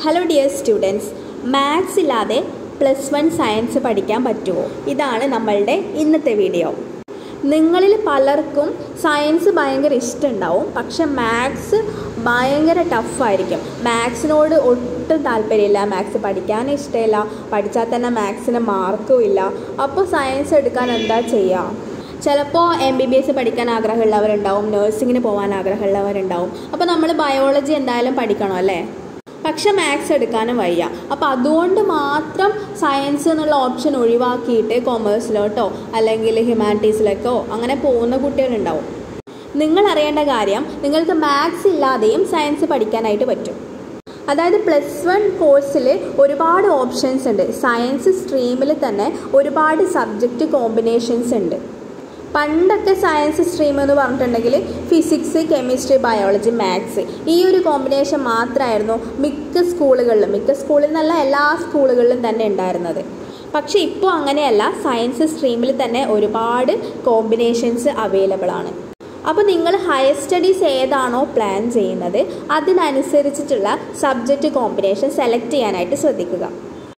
hello dear students maths ഇല്ലാതെ plus one science പഠിക്കാൻ പറ്റുമോ ഇതാണ് നമ്മളുടെ ഇന്നത്തെ വീഡിയോ നിങ്ങളിൽ പലർക്കും സയൻസ് ഭയങ്കര ഇഷ്ടമുണ്ടാവും പക്ഷെ മാത്സ് ഭയങ്കര ടഫായിരിക്കും മാത്സിനോട് ഒട്ടും താല്പര്യമില്ല മാത്സ് പഠിക്കാൻ ഇഷ്ടമില്ല പഠിച്ചാൽ തന്നെ മാത്സിന് മാർക്കും ഇല്ല അപ്പോൾ സയൻസ് എടുക്കാൻ എന്താ ചെയ്യുക ചിലപ്പോൾ എം ബി ബി എസ് പഠിക്കാൻ ആഗ്രഹമുള്ളവരുണ്ടാവും നഴ്സിങ്ങിന് പോകാൻ ആഗ്രഹമുള്ളവരുണ്ടാവും അപ്പോൾ നമ്മൾ ബയോളജി എന്തായാലും പഠിക്കണം അല്ലേ പക്ഷെ മാത്സ് എടുക്കാനും വയ്യ അപ്പോൾ അതുകൊണ്ട് മാത്രം സയൻസ് എന്നുള്ള ഓപ്ഷൻ ഒഴിവാക്കിയിട്ട് കൊമേഴ്സിലോട്ടോ അല്ലെങ്കിൽ ഹ്യൂമാനിറ്റീസിലേക്കോ അങ്ങനെ പോകുന്ന കുട്ടികളുണ്ടാവും നിങ്ങൾ അറിയേണ്ട കാര്യം നിങ്ങൾക്ക് മാത്സ് ഇല്ലാതെയും സയൻസ് പഠിക്കാനായിട്ട് പറ്റും അതായത് പ്ലസ് വൺ കോഴ്സിൽ ഒരുപാട് ഓപ്ഷൻസ് ഉണ്ട് സയൻസ് സ്ട്രീമിൽ തന്നെ ഒരുപാട് സബ്ജക്റ്റ് കോമ്പിനേഷൻസ് ഉണ്ട് പണ്ടൊക്കെ സയൻസ് സ്ട്രീം എന്ന് പറഞ്ഞിട്ടുണ്ടെങ്കിൽ ഫിസിക്സ് കെമിസ്ട്രി ബയോളജി മാത്സ് ഈ ഒരു കോമ്പിനേഷൻ മാത്രമായിരുന്നു മിക്ക സ്കൂളുകളിലും മിക്ക സ്കൂളിൽ നിന്നല്ല എല്ലാ സ്കൂളുകളിലും തന്നെ ഉണ്ടായിരുന്നത് പക്ഷേ ഇപ്പോൾ അങ്ങനെയല്ല സയൻസ് സ്ട്രീമിൽ തന്നെ ഒരുപാട് കോമ്പിനേഷൻസ് അവൈലബിൾ ആണ് അപ്പോൾ നിങ്ങൾ ഹയർ സ്റ്റഡീസ് ഏതാണോ പ്ലാൻ ചെയ്യുന്നത് അതിനനുസരിച്ചിട്ടുള്ള സബ്ജക്റ്റ് കോമ്പിനേഷൻ സെലക്ട് ചെയ്യാനായിട്ട് ശ്രദ്ധിക്കുക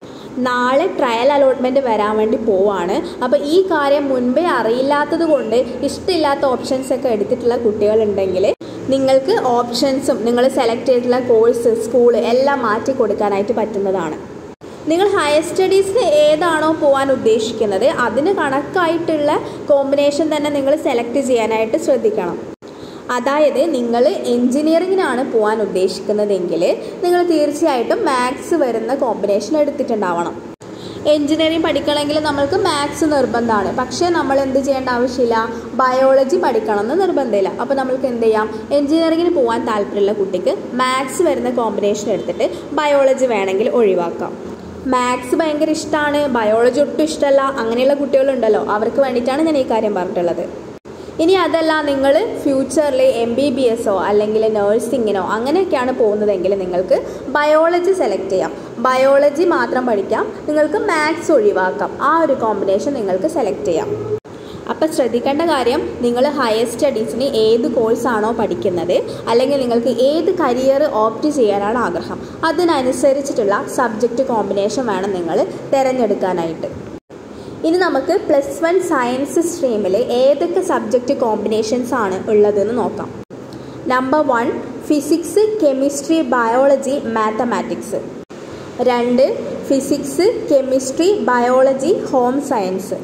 നാളെ ട്രയൽ അലോട്ട്മെൻറ്റ് വരാൻ വേണ്ടി പോവാണ് അപ്പോൾ ഈ കാര്യം മുൻപേ അറിയില്ലാത്തത് കൊണ്ട് ഇഷ്ടമില്ലാത്ത ഓപ്ഷൻസ് ഒക്കെ എടുത്തിട്ടുള്ള കുട്ടികളുണ്ടെങ്കിൽ നിങ്ങൾക്ക് ഓപ്ഷൻസും നിങ്ങൾ സെലക്ട് ചെയ്തിട്ടുള്ള കോഴ്സ് സ്കൂള് എല്ലാം മാറ്റി കൊടുക്കാനായിട്ട് പറ്റുന്നതാണ് നിങ്ങൾ ഹയർ സ്റ്റഡീസിന് ഏതാണോ പോകാൻ ഉദ്ദേശിക്കുന്നത് അതിന് കണക്കായിട്ടുള്ള കോമ്പിനേഷൻ തന്നെ നിങ്ങൾ സെലക്ട് ചെയ്യാനായിട്ട് ശ്രദ്ധിക്കണം അതായത് നിങ്ങൾ എൻജിനീയറിങ്ങിനാണ് പോകാൻ ഉദ്ദേശിക്കുന്നതെങ്കിൽ നിങ്ങൾ തീർച്ചയായിട്ടും മാത്സ് വരുന്ന കോമ്പിനേഷൻ എടുത്തിട്ടുണ്ടാവണം എൻജിനീയറിംഗ് പഠിക്കണമെങ്കിൽ നമ്മൾക്ക് മാത്സ് നിർബന്ധമാണ് പക്ഷേ നമ്മൾ എന്ത് ചെയ്യേണ്ട ആവശ്യമില്ല ബയോളജി പഠിക്കണം എന്ന് നിർബന്ധമില്ല അപ്പോൾ നമ്മൾക്ക് എന്ത് ചെയ്യാം എൻജിനീയറിങ്ങിന് പോകാൻ താല്പര്യമുള്ള കുട്ടിക്ക് മാത്സ് വരുന്ന കോമ്പിനേഷൻ എടുത്തിട്ട് ബയോളജി വേണമെങ്കിൽ ഒഴിവാക്കാം മാത്സ് ഭയങ്കര ഇഷ്ടമാണ് ബയോളജി ഒട്ടും ഇഷ്ടമല്ല അങ്ങനെയുള്ള കുട്ടികളുണ്ടല്ലോ അവർക്ക് വേണ്ടിയിട്ടാണ് ഞാൻ ഈ കാര്യം പറഞ്ഞിട്ടുള്ളത് ഇനി അതല്ല നിങ്ങൾ ഫ്യൂച്ചറിൽ എം ബി ബി എസോ അല്ലെങ്കിൽ നഴ്സിങ്ങിനോ അങ്ങനെയൊക്കെയാണ് പോകുന്നതെങ്കിൽ നിങ്ങൾക്ക് ബയോളജി സെലക്ട് ചെയ്യാം ബയോളജി മാത്രം പഠിക്കാം നിങ്ങൾക്ക് മാത്സ് ഒഴിവാക്കാം ആ ഒരു കോമ്പിനേഷൻ നിങ്ങൾക്ക് സെലക്ട് ചെയ്യാം അപ്പോൾ ശ്രദ്ധിക്കേണ്ട കാര്യം നിങ്ങൾ ഹയർ സ്റ്റഡീസിന് ഏത് കോഴ്സാണോ പഠിക്കുന്നത് അല്ലെങ്കിൽ നിങ്ങൾക്ക് ഏത് കരിയർ ഓപ്റ്റ് ചെയ്യാനാണ് ആഗ്രഹം അതിനനുസരിച്ചിട്ടുള്ള സബ്ജക്റ്റ് കോമ്പിനേഷൻ വേണം നിങ്ങൾ തിരഞ്ഞെടുക്കാനായിട്ട് ഇനി നമുക്ക് പ്ലസ് വൺ സയൻസ് സ്ട്രീമിൽ ഏതൊക്കെ സബ്ജക്റ്റ് കോമ്പിനേഷൻസ് ആണ് ഉള്ളതെന്ന് നോക്കാം number one physics chemistry biology mathematics രണ്ട് physics chemistry biology home science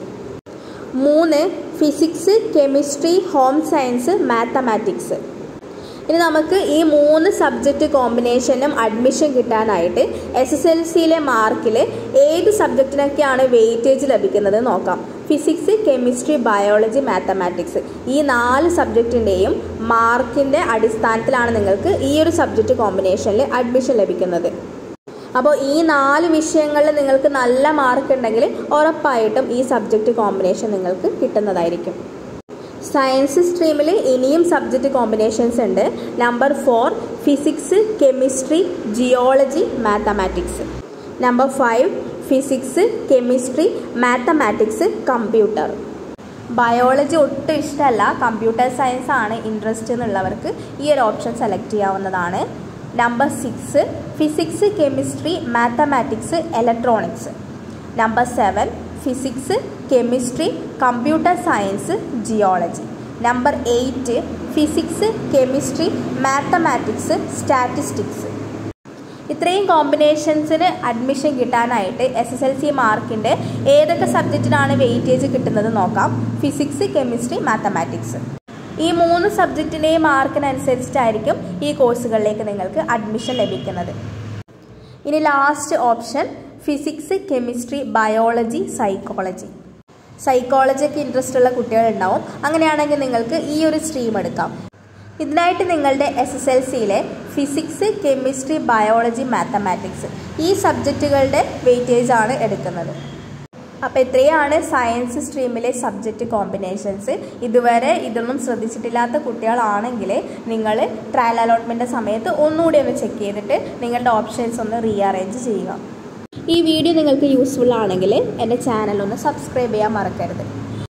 മൂന്ന് physics chemistry home science mathematics ഇനി നമുക്ക് ഈ മൂന്ന് സബ്ജക്റ്റ് കോമ്പിനേഷനും അഡ്മിഷൻ കിട്ടാനായിട്ട് എസ് എസ് എൽ സിയിലെ മാർക്കിൽ ഏത് സബ്ജക്റ്റിനൊക്കെയാണ് വെയിറ്റേജ് ലഭിക്കുന്നത് നോക്കാം ഫിസിക്സ് കെമിസ്ട്രി ബയോളജി മാത്തമാറ്റിക്സ് ഈ നാല് സബ്ജക്റ്റിൻ്റെയും മാർക്കിൻ്റെ അടിസ്ഥാനത്തിലാണ് നിങ്ങൾക്ക് ഈ ഒരു സബ്ജക്റ്റ് കോമ്പിനേഷനിൽ അഡ്മിഷൻ ലഭിക്കുന്നത് അപ്പോൾ ഈ നാല് വിഷയങ്ങളിൽ നിങ്ങൾക്ക് നല്ല മാർക്ക് ഉണ്ടെങ്കിൽ ഉറപ്പായിട്ടും ഈ സബ്ജക്റ്റ് കോമ്പിനേഷൻ നിങ്ങൾക്ക് കിട്ടുന്നതായിരിക്കും സയൻസ് സ്ട്രീമിൽ ഇനിയും സബ്ജക്റ്റ് കോമ്പിനേഷൻസ് ഉണ്ട് number four physics chemistry geology mathematics number five physics chemistry mathematics computer biology ഒട്ടും ഇഷ്ടമല്ല കമ്പ്യൂട്ടർ സയൻസ് ആണ് ഇൻട്രസ്റ്റ് എന്നുള്ളവർക്ക് ഈ ഒരു ഓപ്ഷൻ സെലക്ട് ചെയ്യാവുന്നതാണ് number six physics chemistry mathematics electronics number seven physics chemistry computer science geology number eight physics chemistry mathematics statistics ഇത്രയും കോമ്പിനേഷൻസിന് admission കിട്ടാനായിട്ട് എസ് എസ് എൽ സി മാർക്കിൻ്റെ ഏതൊക്കെ സബ്ജക്റ്റിനാണ് വെയിറ്റേജ് കിട്ടുന്നത് നോക്കാം ഫിസിക്സ് കെമിസ്ട്രി മാത്തമാറ്റിക്സ് ഈ മൂന്ന് സബ്ജക്റ്റിൻ്റെയും മാർക്കിനനുസരിച്ചിട്ടായിരിക്കും ഈ കോഴ്സുകളിലേക്ക് നിങ്ങൾക്ക് അഡ്മിഷൻ ലഭിക്കുന്നത് ഇനി last option physics chemistry biology psychology സൈക്കോളജിക്ക് ഇൻട്രസ്റ്റ് ഉള്ള കുട്ടികളുണ്ടാവും അങ്ങനെയാണെങ്കിൽ നിങ്ങൾക്ക് ഈ ഒരു സ്ട്രീം എടുക്കാം ഇതിനായിട്ട് നിങ്ങളുടെ എസ് എസ് എൽ സിയിലെ ഫിസിക്സ് കെമിസ്ട്രി ബയോളജി മാത്തമാറ്റിക്സ് ഈ സബ്ജക്റ്റുകളുടെ വെയിറ്റേജ് ആണ് എടുക്കുന്നത് അപ്പോൾ ഇത്രയാണ് സയൻസ് സ്ട്രീമിലെ സബ്ജക്റ്റ് കോമ്പിനേഷൻസ് ഇതുവരെ ഇതൊന്നും ശ്രദ്ധിച്ചിട്ടില്ലാത്ത കുട്ടികളാണെങ്കിൽ നിങ്ങൾ ട്രയൽ അലോട്ട്മെൻറ്റ് സമയത്ത് ഒന്നുകൂടി ഒന്ന് ചെക്ക് ചെയ്തിട്ട് നിങ്ങളുടെ ഓപ്ഷൻസ് ഒന്ന് റീഅറേഞ്ച് ചെയ്യുക ഈ വീഡിയോ നിങ്ങൾക്ക് യൂസ്ഫുൾ ആണെങ്കിൽ എൻ്റെ ചാനൽ ഒന്ന് സബ്സ്ക്രൈബ് ചെയ്യാൻ മറക്കരുത്